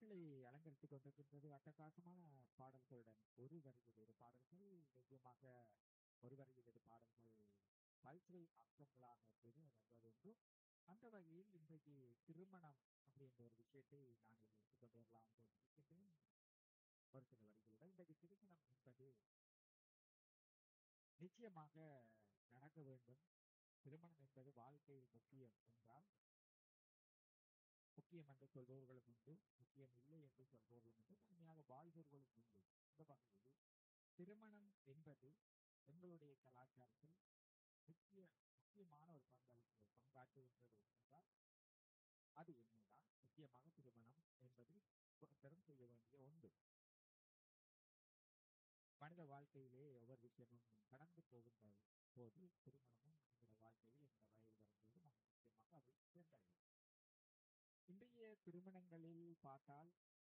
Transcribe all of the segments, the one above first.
பாடல்களை அலங்கரித்துக் கொண்டிருக்கின்றது அட்டகாசமான பாடல்களுடன் ஒரு வரியில் இரு பாடல்கள் நிச்சயமாக ஒரு வரியில் இரு பாடல்கள் பல்சுவை அம்சங்களாக பெரிய வருவதென்று அந்த வகையில் இன்றைக்கு திருமணம் அப்படின்ற ஒரு விஷயத்தை நான் எடுத்துக் கொண்டு வரலாம் என்று இருக்கின்றேன் ஒரு சில வரிகளுடன் இன்றைக்கு திருமணம் என்பது நிச்சயமாக நடக்க வேண்டும் திருமணம் என்பது வாழ்க்கையில் முக்கியம் என்றால் முக்கியம் என்று சொல்பவர்களும் உண்டு முக்கியம் இல்லை என்று சொல்பவர்களும் உண்டு தனியாக வாழ்பவர்களும் உண்டு இந்த வகையில் திருமணம் என்பது எங்களுடைய கலாச்சாரத்தில் முக்கிய முக்கியமான ஒரு பங்களிப்பு பங்காற்றுகின்றது என்றால் அது என்னதான் முக்கியமாக திருமணம் என்பது பெரும் செய்ய வேண்டிய ஒன்று மனித வாழ்க்கையிலே ஒவ்வொரு விஷயமும் கடந்து போகின்ற போது திருமணமும் என்கிற வாழ்க்கையில் என்ற வயது வரும்போது நாம் முக்கியமாக அதை சேர்ந்தடையும் இன்றைய திருமணங்களில் பார்த்தால்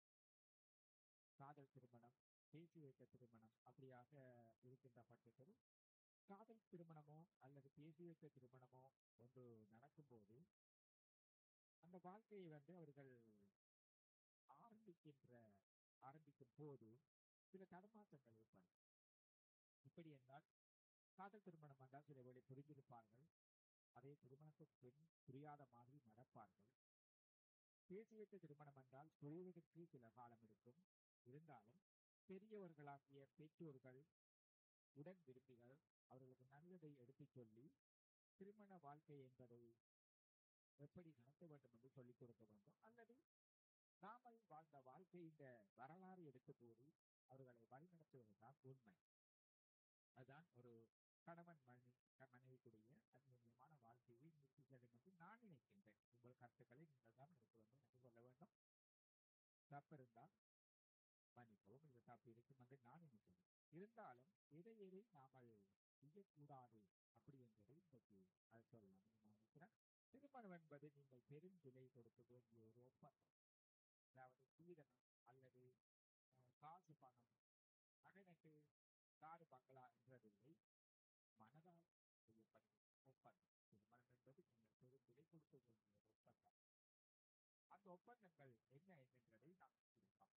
காதல் திருமணம் பேசி வைத்த திருமணம் அப்படியாக இருக்கின்ற பட்சத்தில் காதல் திருமணமோ அல்லது பேசி வைத்த திருமணமோ ஒன்று நடக்கும்போது அந்த வாழ்க்கையை வந்து அவர்கள் ஆரம்பிக்கின்ற ஆரம்பிக்கும் போது சில தடுமாற்றங்கள் ஏற்படும் இப்படி என்றால் காதல் திருமணம் என்றால் சில வேளை புரிந்திருப்பார்கள் அதே திருமணத்துக்கு பின் புரியாத மாதிரி நடப்பார்கள் பேசி வைத்த திருமணம் என்றால் புரிவதற்கு சில காலம் எடுக்கும் இருந்தாலும் பெரியவர்களாகிய பெற்றோர்கள் உடன் விரும்பிகள் அவர்களுக்கு நல்லதை எடுத்துச் சொல்லி திருமண வாழ்க்கை என்பதை எப்படி நடத்த வேண்டும் என்று சொல்லிக் கொடுக்க வேண்டும் அல்லது நாமல் வாழ்ந்த வாழ்க்கை இந்த வரலாறு எடுத்து கூறி அவர்களை வழிநடத்துவதுதான் உண்மை அதுதான் ஒரு கணவன் மனைவி மனைவிக்குரிய அந்நியமான வாழ்க்கையை நிறுத்தி செல்லும் என்று நான் நினைக்கின்றேன் உங்கள் கருத்துக்களை நீங்கள் தான் எடுத்து வந்து எனக்கு சொல்ல வேண்டும் தப்பு இருந்தால் மன்னிக்கவும் இது தப்பு இருக்கும் என்று நான் நினைக்கிறேன் இருந்தாலும் எதை எதை நாமல் செய்யக்கூடாது அப்படி என்பதை இன்றைக்கு அது சொல்லலாம் நான் நினைக்கிறேன் திருமணம் என்பது நீங்கள் பெரும் விலை கொடுக்க வேண்டிய ஒரு ஒப்பந்தம் அதாவது சீதனம் அல்லது காசு பணம் நகைநட்டு காடு பங்களா என்றதில்லை மனதால் செய்யப்படும் ஒப்பந்தம் திருமணம் என்பது நீங்கள் பெரும் விலை கொடுக்க வேண்டிய ஒரு ஒப்பந்தம் அந்த ஒப்பந்தங்கள் என்ன என்பதை நாம் பார்க்கலாம்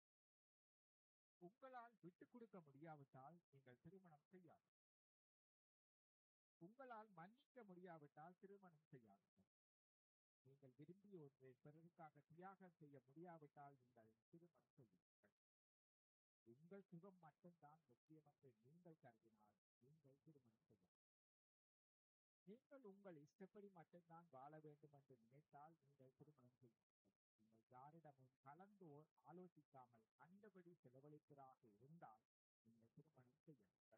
உங்களால் விட்டுக் கொடுக்க முடியாவிட்டால் நீங்கள் திருமணம் செய்யாது உங்களால் மன்னிக்க முடியாவிட்டால் திருமணம் செய்யாதீர்கள் நீங்கள் விரும்பிய ஒன்றை பிறருக்காக தியாகம் செய்ய முடியாவிட்டால் நீங்கள் திருமணம் செய்யுங்கள் உங்கள் சுகம் மட்டும்தான் முக்கியம் என்று நீங்கள் கருதினால் நீங்கள் திருமணம் செய்யலாம் நீங்கள் உங்கள் இஷ்டப்படி மட்டும்தான் வாழ வேண்டும் என்று நினைத்தால் நீங்கள் திருமணம் செய்யுங்கள் நீங்கள் யாரிடமும் கலந்து ஆலோசிக்காமல் கண்டபடி செலவழிப்பதாக இருந்தால் நீங்கள் திருமணம் செய்யுங்கள்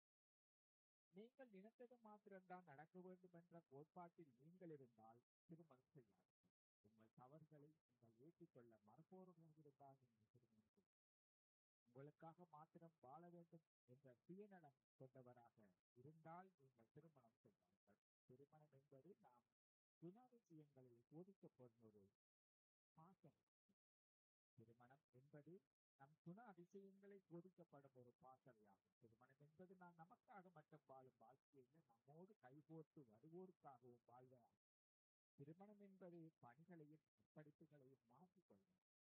நீங்கள் நினைத்தது மாத்திரம்தான் நடக்க வேண்டும் என்ற கோட்பாட்டில் நீங்கள் இருந்தால் திருமணம் செய்யாதீர்கள் உங்கள் தவறுகளை நீங்கள் ஏற்றுக்கொள்ள மறுப்போர்களாக இருந்தால் நீங்கள் திருமணம் செய்யுங்கள் உங்களுக்காக மாத்திரம் வாழ வேண்டும் என்ற சுயநலம் கொண்டவராக இருந்தால் நீங்கள் திருமணம் செய்வார்கள் திருமணம் என்பது நாம் குணாதிசயங்களில் சோதிக்கப்படும் ஒரு பாசம் திருமணம் என்பது நம் குண அதிசயங்களை சோதிக்கப்படும் ஒரு பாசறையாகும் திருமணம் என்பது நான் நமக்காக மட்டும் வாழும் வாழ்க்கையில் நம்மோடு கைகோர்த்து வருவோருக்காகவும் வாழ்வதாகும் திருமணம் என்பது பணிகளையும் படிப்புகளையும் மாற்றிக்கொள்ளும்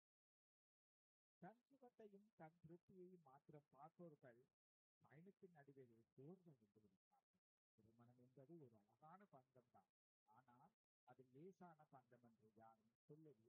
தன் சுகத்தையும் தன் திருப்தியையும் மாத்திரம் பார்ப்பவர்கள் பயணத்தின் நடுவில் சோர்வடைந்து விடுகிறார்கள் திருமணம் என்பது ஒரு அழகான பந்தம் தான் ஆனால் அது லேசான பந்தம் என்று யாரும் சொல்லவே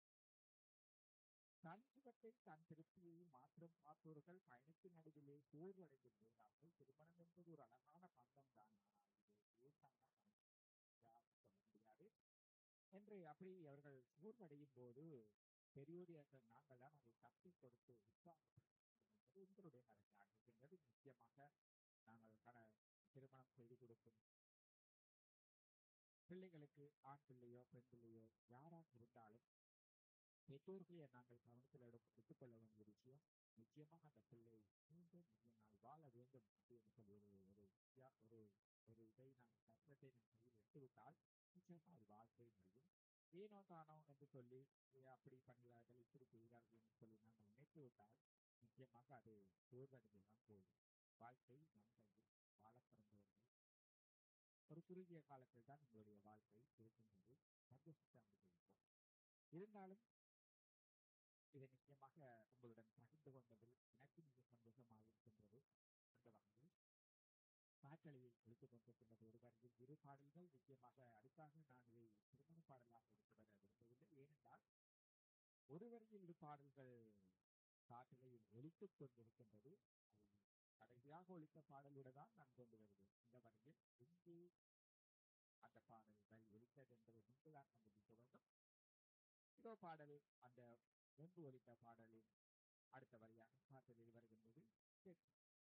தன் சுகத்தை தன் திருப்தியையும் மாத்திரம் பார்ப்பவர்கள் பயணத்தின் நடுவிலே சோர்வடைந்து விடுகிறார்கள் திருமணம் என்பது ஒரு அழகான பந்தம் தான் ஆனால் இது லேசான பந்தம் யாரும் சொல்ல முடியாது என்று அப்படி அவர்கள் சோர்வடையும் போது பெரியோரியாக நாங்கள் தான் அதை தப்பி கொடுத்து உற்சாகப்படுத்த உங்களுடைய நடக்கையாக இருக்கின்றது நிச்சயமாக நாங்கள் கட திருமணம் செய்து கொடுக்கும் பிள்ளைகளுக்கு ஆண் பிள்ளையோ பெண் பிள்ளையோ யாராக இருந்தாலும் பெற்றோர்களை நாங்கள் கவனத்தில் எடுத்துக்கொள்ள வேண்டிய விஷயம் நிச்சயமாக அந்த பிள்ளை மீண்டும் நிறைய நாள் வாழ வேண்டும் அப்படின்னு சொல்லி ஒரு ஒரு ஒரு ஒரு இதை நாங்கள் கஷ்டத்தை நம் கையில் எடுத்துவிட்டால் நிச்சயமாக அது வாழ்க்கை முடியும் ஏனோ தானோ என்று சொல்லி அப்படி பண்ணுகிறார்கள் இப்படி செய்கிறார்கள் என்று சொல்லி நாங்கள் நினைத்து விட்டால் நிச்சயமாக அது சோர்வடைந்து தான் போகும் வாழ்க்கை நம் கையில் வாழ பிறந்தவர்கள் ஒரு குறுகிய காலத்தில் தான் உங்களுடைய வாழ்க்கை இருக்கின்றது சந்தோஷத்தை அனுபவிப்போம் இருந்தாலும் இதை நிச்சயமாக உங்களுடன் பகிர்ந்து கொண்டதில் எனக்கு மிக சந்தோஷமாக இருக்கின்றது அந்த வகையில் பாட்டலையில் ஒழித்துக் கொண்டிருக்கின்றது ஒரு வரையில் இரு பாடல்கள் நிச்சயமாக அடுத்தாக நான் இதை திருமண பாடலாக எடுத்து வர விரும்பவில்லை ஏனென்றால் ஒரு வரியில் இரு பாடல்கள் காற்றலையில் ஒழித்துக் கொண்டிருக்கின்றது அதை கடைசியாக ஒழித்த பாடலுடன் தான் நான் கொண்டு வருவேன் இந்த வரையில் இங்கு அந்த பாடல்கள் ஒழித்தது என்பதை முன்புதான் கண்டுபிடிக்க வேண்டும் இதோ பாடல் அந்த முன்பு ஒழித்த பாடலின் அடுத்த வரியாக காற்றலில் வருகின்றது கேட்போம்